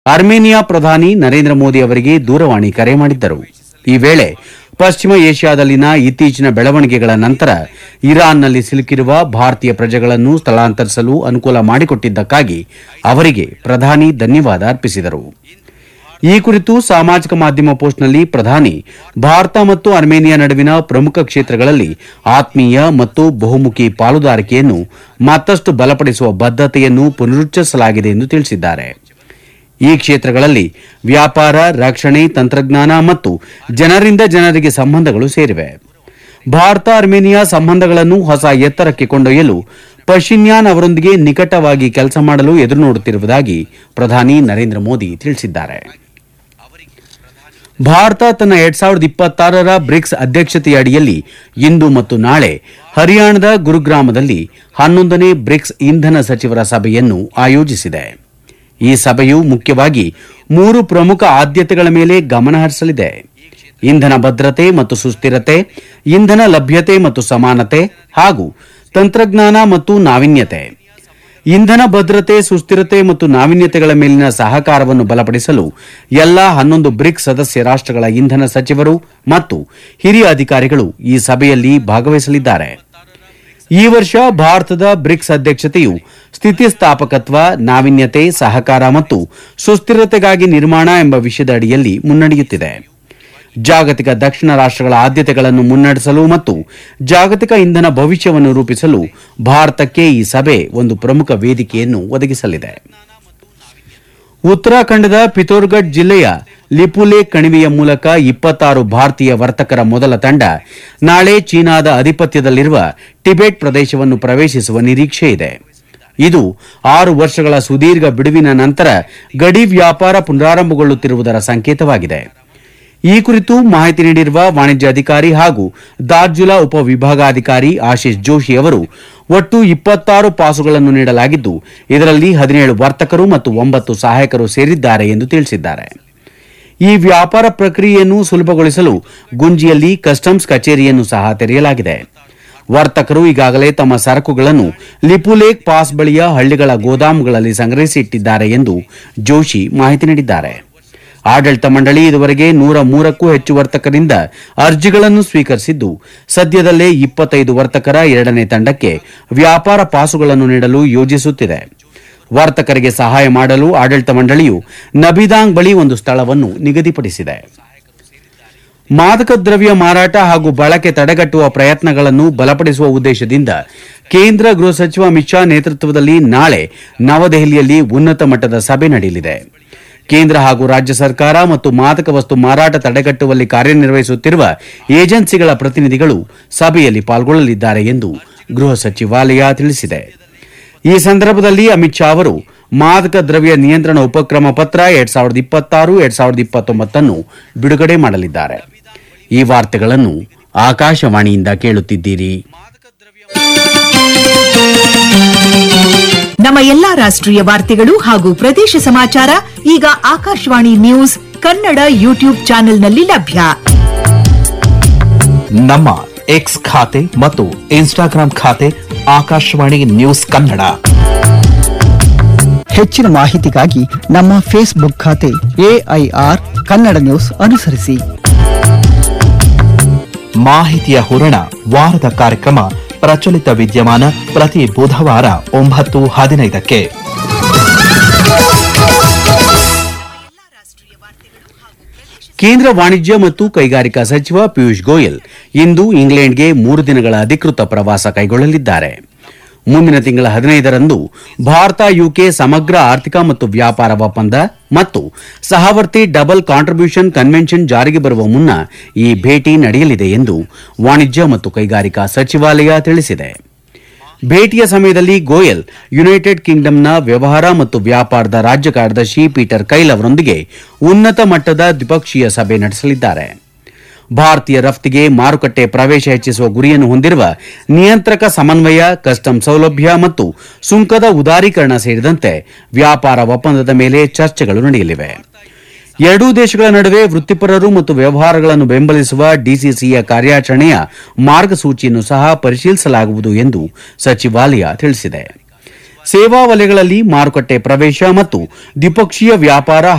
Armenia ಪ್ರಧಾನಿ ನರೇಂದ್ರ ಮೋದಿ ಅವರಿಗೆ ದೂರವಾಣಿ ಕರೆ ಮಾಡಿದ್ದರು ಈ ವೇಳೆ ಪಶ್ಚಿಮ ಏಷ್ಯಾದಲ್ಲಿನ ಇತ್ತೀಚಿನ ಬೆಳವಣಿಗೆಗಳ ನಂತರ ಇರಾನ್ನಲ್ಲಿ ಸಿಲುಕಿರುವ ಭಾರತೀಯ ಪ್ರಜೆಗಳನ್ನು ಸ್ಥಳಾಂತರಿಸಲು ಅನುಕೂಲ ಮಾಡಿಕೊಟ್ಟಿದ್ದಕ್ಕಾಗಿ ಅವರಿಗೆ ಪ್ರಧಾನಿ ಧನ್ಯವಾದ ಅರ್ಪಿಸಿದರು ಈ ಕುರಿತು ಸಾಮಾಜಿಕ ಮಾಧ್ಯಮ ಪೋಸ್ಟ್ನಲ್ಲಿ ಪ್ರಧಾನಿ ಭಾರತ ಮತ್ತು ಅರ್ಮೇನಿಯಾ ನಡುವಿನ ಪ್ರಮುಖ ಕ್ಷೇತ್ರಗಳಲ್ಲಿ ಆತ್ಮೀಯ ಮತ್ತು ಬಹುಮುಖಿ ಪಾಲುದಾರಿಕೆಯನ್ನು ಮತ್ತಷ್ಟು ಬಲಪಡಿಸುವ ಬದ್ಧತೆಯನ್ನು ಪುನರುಚ್ಚರಿಸಲಾಗಿದೆ ಎಂದು ತಿಳಿಸಿದ್ದಾರೆ ಈ ಕ್ಷೇತ್ರಗಳಲ್ಲಿ ವ್ಯಾಪಾರ ರಕ್ಷಣೆ ತಂತ್ರಜ್ಞಾನ ಮತ್ತು ಜನರಿಂದ ಜನರಿಗೆ ಸಂಬಂಧಗಳು ಸೇರಿವೆ ಭಾರತ ಅರ್ಮೇನಿಯಾ ಸಂಬಂಧಗಳನ್ನು ಹೊಸ ಎತ್ತರಕ್ಕೆ ಕೊಂಡೊಯ್ಯಲು ಪಶಿನ್ಯಾನ್ ಅವರೊಂದಿಗೆ ನಿಕಟವಾಗಿ ಕೆಲಸ ಮಾಡಲು ಎದುರು ನೋಡುತ್ತಿರುವುದಾಗಿ ಪ್ರಧಾನಿ ನರೇಂದ್ರ ಮೋದಿ ತಿಳಿಸಿದ್ದಾರೆ ಭಾರತ ತನ್ನ ಎರಡ್ ಸಾವಿರದ ಇಪ್ಪತ್ತಾರರ ಬ್ರಿಕ್ಸ್ ಅಧ್ಯಕ್ಷತೆಯ ಅಡಿಯಲ್ಲಿ ಇಂದು ಮತ್ತು ನಾಳೆ ಹರಿಯಾಣದ ಗುರುಗ್ರಾಮದಲ್ಲಿ ಹನ್ನೊಂದನೇ ಬ್ರಿಕ್ಸ್ ಇಂಧನ ಸಚಿವರ ಸಭೆಯನ್ನು ಆಯೋಜಿಸಿದೆ ಈ ಸಭೆಯು ಮುಖ್ಯವಾಗಿ ಮೂರು ಪ್ರಮುಖ ಆದ್ಯತೆಗಳ ಮೇಲೆ ಗಮನ ಹರಿಸಲಿದೆ ಇಂಧನ ಭದ್ರತೆ ಮತ್ತು ಸುಸ್ಥಿರತೆ ಇಂಧನ ಲಭ್ಯತೆ ಮತ್ತು ಸಮಾನತೆ ಹಾಗೂ ತಂತ್ರಜ್ಞಾನ ಮತ್ತು ನಾವೀನ್ಯತೆ ಇಂಧನ ಭದ್ರತೆ ಸುಸ್ಥಿರತೆ ಮತ್ತು ನಾವೀನ್ಯತೆಗಳ ಮೇಲಿನ ಸಹಕಾರವನ್ನು ಬಲಪಡಿಸಲು ಎಲ್ಲಾ ಹನ್ನೊಂದು ಬ್ರಿಕ್ಸ್ ಸದಸ್ಯ ರಾಷ್ಟ್ರಗಳ ಇಂಧನ ಸಚಿವರು ಮತ್ತು ಹಿರಿಯ ಅಧಿಕಾರಿಗಳು ಈ ಸಭೆಯಲ್ಲಿ ಭಾಗವಹಿಸಲಿದ್ದಾರೆ ಈ ವರ್ಷ ಭಾರತದ ಬ್ರಿಕ್ಸ್ ಅಧ್ಯಕ್ಷತೆಯು ಸ್ಥಿತಿಸ್ಥಾಪಕತ್ವ ನಾವೀನ್ಯತೆ ಸಹಕಾರ ಮತ್ತು ಸುಸ್ಥಿರತೆಗಾಗಿ ನಿರ್ಮಾಣ ಎಂಬ ವಿಷಯದ ಅಡಿಯಲ್ಲಿ ಮುನ್ನಡೆಯುತ್ತಿದೆ ಜಾಗತಿಕ ದಕ್ಷಿಣ ರಾಷ್ಟ್ರಗಳ ಆದ್ಯತೆಗಳನ್ನು ಮುನ್ನಡೆಸಲು ಮತ್ತು ಜಾಗತಿಕ ಇಂಧನ ಭವಿಷ್ಯವನ್ನು ರೂಪಿಸಲು ಭಾರತಕ್ಕೆ ಈ ಸಭೆ ಒಂದು ಪ್ರಮುಖ ವೇದಿಕೆಯನ್ನು ಒದಗಿಸಲಿದೆ ಉತ್ತರಾಖಂಡದ ಪಿಥೋರ್ಗಢ್ ಜಿಲ್ಲೆಯ ಲಿಪುಲೇಕ್ ಕಣಿವೆಯ ಮೂಲಕ ಇಪ್ಪತ್ತಾರು ಭಾರತೀಯ ವರ್ತಕರ ಮೊದಲ ತಂಡ ನಾಳೆ ಚೀನಾದ ಅಧಿಪತ್ಯದಲ್ಲಿರುವ ಟಿಬೆಟ್ ಪ್ರದೇಶವನ್ನು ಪ್ರವೇಶಿಸುವ ನಿರೀಕ್ಷೆ ಇದೆ ಇದು ಆರು ವರ್ಷಗಳ ಸುದೀರ್ಘ ಬಿಡುವಿನ ನಂತರ ಗಡಿ ವ್ಯಾಪಾರ ಪುನರಾರಂಭಗೊಳ್ಳುತ್ತಿರುವುದರ ಸಂಕೇತವಾಗಿದೆ ಈ ಕುರಿತು ಮಾಹಿತಿ ನೀಡಿರುವ ವಾಣಿಜ್ಯ ಅಧಿಕಾರಿ ಹಾಗೂ ದಾರ್ಜುಲಾ ಉಪವಿಭಾಗಾಧಿಕಾರಿ ಆಶೀಶ್ ಜೋಶಿ ಅವರು ಒಟ್ಟು ಇಪ್ಪತ್ತಾರು ಪಾಸುಗಳನ್ನು ನೀಡಲಾಗಿದ್ದು ಇದರಲ್ಲಿ ಹದಿನೇಳು ವರ್ತಕರು ಮತ್ತು ಒಂಬತ್ತು ಸಹಾಯಕರು ಸೇರಿದ್ದಾರೆ ಎಂದು ತಿಳಿಸಿದ್ದಾರೆ ಈ ವ್ಯಾಪಾರ ಪ್ರಕ್ರಿಯೆಯನ್ನು ಸುಲಭಗೊಳಿಸಲು ಗುಂಜಿಯಲ್ಲಿ ಕಸ್ಟಮ್ಸ್ ಕಚೇರಿಯನ್ನು ಸಹ ತೆರೆಯಲಾಗಿದೆ ವರ್ತಕರು ಈಗಾಗಲೇ ತಮ್ಮ ಸರಕುಗಳನ್ನು ಲಿಪುಲೇಕ್ ಪಾಸ್ ಬಳಿಯ ಹಳ್ಳಿಗಳ ಗೋದಾಮುಗಳಲ್ಲಿ ಸಂಗ್ರಹಿಸಿ ಇಟ್ಟಿದ್ದಾರೆ ಎಂದು ಜೋಶಿ ಮಾಹಿತಿ ನೀಡಿದ್ದಾರೆ ಆಡಳಿತ ಮಂಡಳಿ ಇದುವರೆಗೆ ನೂರ ಮೂರಕ್ಕೂ ಹೆಚ್ಚು ವರ್ತಕರಿಂದ ಅರ್ಜಿಗಳನ್ನು ಸ್ವೀಕರಿಸಿದ್ದು ಸದ್ಯದಲ್ಲೇ ಇಪ್ಪತ್ತೈದು ವರ್ತಕರ ಎರಡನೇ ತಂಡಕ್ಕೆ ವ್ಯಾಪಾರ ಪಾಸುಗಳನ್ನು ನೀಡಲು ಯೋಜಿಸುತ್ತಿದೆ ವರ್ತಕರಿಗೆ ಸಹಾಯ ಮಾಡಲು ಆಡಳಿತ ಮಂಡಳಿಯು ನಬಿದಾಂಗ್ ಬಳಿ ಒಂದು ಸ್ಥಳವನ್ನು ನಿಗದಿಪಡಿಸಿದೆ ಮಾದಕ ದ್ರವ್ಯ ಮಾರಾಟ ಹಾಗೂ ಬಳಕೆ ತಡೆಗಟ್ಟುವ ಪ್ರಯತ್ನಗಳನ್ನು ಬಲಪಡಿಸುವ ಉದ್ದೇಶದಿಂದ ಕೇಂದ್ರ ಗೃಹ ಸಚಿವ ಅಮಿತ್ ಶಾ ನೇತೃತ್ವದಲ್ಲಿ ನಾಳೆ ನವದೆಹಲಿಯಲ್ಲಿ ಉನ್ನತ ಮಟ್ಟದ ಸಭೆ ನಡೆಯಲಿದೆ ಕೇಂದ್ರ ಹಾಗೂ ರಾಜ್ಯ ಸರ್ಕಾರ ಮತ್ತು ಮಾದಕ ವಸ್ತು ಮಾರಾಟ ತಡೆಗಟ್ಟುವಲ್ಲಿ ಕಾರ್ಯನಿರ್ವಹಿಸುತ್ತಿರುವ ಏಜೆನ್ಸಿಗಳ ಪ್ರತಿನಿಧಿಗಳು ಸಭೆಯಲ್ಲಿ ಪಾಲ್ಗೊಳ್ಳಲಿದ್ದಾರೆ ಎಂದು ಗೃಹ ಸಚಿವಾಲಯ ತಿಳಿಸಿದೆ ಈ ಸಂದರ್ಭದಲ್ಲಿ ಅಮಿತ್ ಶಾ ಅವರು ಮಾದಕ ದ್ರವ್ಯ ನಿಯಂತ್ರಣ ಉಪಕ್ರಮ ಪತ್ರ ಎರಡ್ ಸಾವಿರದ ಇಪ್ಪತ್ತಾರು ಎರಡ್ ಸಾವಿರದ ಇಪ್ಪತ್ತೊಂಬತ್ತನ್ನು ಬಿಡುಗಡೆ ಮಾಡಲಿದ್ದಾರೆ ಈ ವಾರ್ತೆಗಳನ್ನು ಆಕಾಶವಾಣಿಯಿಂದ ಕೇಳುತ್ತಿದ್ದೀರಿ ನಮ್ಮ ಎಲ್ಲಾ ರಾಷ್ಟ್ರೀಯ ವಾರ್ತೆಗಳು ಹಾಗೂ ಪ್ರದೇಶ ಸಮಾಚಾರ ಈಗ ಆಕಾಶವಾಣಿ ನ್ಯೂಸ್ ಕನ್ನಡ ಯೂಟ್ಯೂಬ್ ಚಾನೆಲ್ನಲ್ಲಿ ಲಭ್ಯ ನಮ್ಮ ಎಕ್ಸ್ ಖಾತೆ ಮತ್ತು ಇನ್ಸ್ಟಾಗ್ರಾಂ ಖಾತೆ ಆಕಾಶವಾಣಿ ನ್ಯೂಸ್ ಕನ್ನಡ ಹೆಚ್ಚಿನ ಮಾಹಿತಿಗಾಗಿ ನಮ್ಮ ಫೇಸ್ಬುಕ್ ಖಾತೆ ಎಐಆರ್ ಕನ್ನಡ ನ್ಯೂಸ್ ಅನುಸರಿಸಿ ಮಾಹಿತಿಯ ಹೂರಣ ವಾರದ ಕಾರ್ಯಕ್ರಮ ಪ್ರಚಲಿತ ವಿದ್ಯಮಾನ ಪ್ರತಿ ಬುಧವಾರ ಒಂಬತ್ತು ಹದಿನೈದಕ್ಕೆ ಕೇಂದ್ರ ವಾಣಿಜ್ಯ ಮತ್ತು ಕೈಗಾರಿಕಾ ಸಚಿವ ಪಿಯೂಷ್ ಗೋಯಲ್ ಇಂದು ಇಂಗ್ಲೆಂಡ್ಗೆ ಮೂರು ದಿನಗಳ ಅಧಿಕೃತ ಪ್ರವಾಸ ಕೈಗೊಳ್ಳಲಿದ್ದಾರೆ ಮುಂದಿನ ತಿಂಗಳ ಹದಿನೈದರಂದು ಭಾರತ ಯುಕೆ ಸಮಗ್ರ ಆರ್ಥಿಕ ಮತ್ತು ವ್ಯಾಪಾರ ಒಪ್ಪಂದ ಮತ್ತು ಸಹವರ್ತಿ ಡಬಲ್ ಕಾಂಟ್ರಿಬ್ಯೂಷನ್ ಕನ್ವೆನ್ಷನ್ ಜಾರಿಗೆ ಬರುವ ಮುನ್ನ ಈ ಭೇಟಿ ನಡೆಯಲಿದೆ ಎಂದು ವಾಣಿಜ್ಯ ಮತ್ತು ಕೈಗಾರಿಕಾ ಸಚಿವಾಲಯ ತಿಳಿಸಿದೆ ಭೇಟಿಯ ಸಮಯದಲ್ಲಿ ಗೋಯಲ್ ಯುನೈಟೆಡ್ ಕಿಂಗ್ಡಮ್ನ ವ್ಯವಹಾರ ಮತ್ತು ವ್ಯಾಪಾರದ ರಾಜ್ಯ ಕಾರ್ಯದರ್ಶಿ ಪೀಟರ್ ಕೈಲ್ ಅವರೊಂದಿಗೆ ಉನ್ನತ ಮಟ್ಟದ ದ್ವಿಪಕ್ಷೀಯ ಸಭೆ ನಡೆಸಲಿದ್ದಾರೆ ಭಾರತೀಯ ರಫ್ತಿಗೆ ಮಾರುಕಟ್ಟೆ ಪ್ರವೇಶ ಹೆಚ್ಚಿಸುವ ಗುರಿಯನ್ನು ಹೊಂದಿರುವ ನಿಯಂತ್ರಕ ಸಮನ್ವಯ ಕಸ್ಟಮ್ ಸೌಲಭ್ಯ ಮತ್ತು ಸುಂಕದ ಉದಾರೀಕರಣ ಸೇರಿದಂತೆ ವ್ಯಾಪಾರ ಒಪ್ಪಂದದ ಮೇಲೆ ಚರ್ಚೆಗಳು ನಡೆಯಲಿವೆ ಎರಡೂ ದೇಶಗಳ ನಡುವೆ ವೃತ್ತಿಪರರು ಮತ್ತು ವ್ಯವಹಾರಗಳನ್ನು ಬೆಂಬಲಿಸುವ ಡಿಸಿಸಿಯ ಕಾರ್ಯಾಚರಣೆಯ ಮಾರ್ಗಸೂಚಿಯನ್ನು ಸಹ ಪರಿಶೀಲಿಸಲಾಗುವುದು ಎಂದು ಸಚಿವಾಲಯ ತಿಳಿಸಿದೆ ಸೇವಾ ವಲಯಗಳಲ್ಲಿ ಮಾರುಕಟ್ಟೆ ಪ್ರವೇಶ ಮತ್ತು ದ್ವಿಪಕ್ಷೀಯ ವ್ಯಾಪಾರ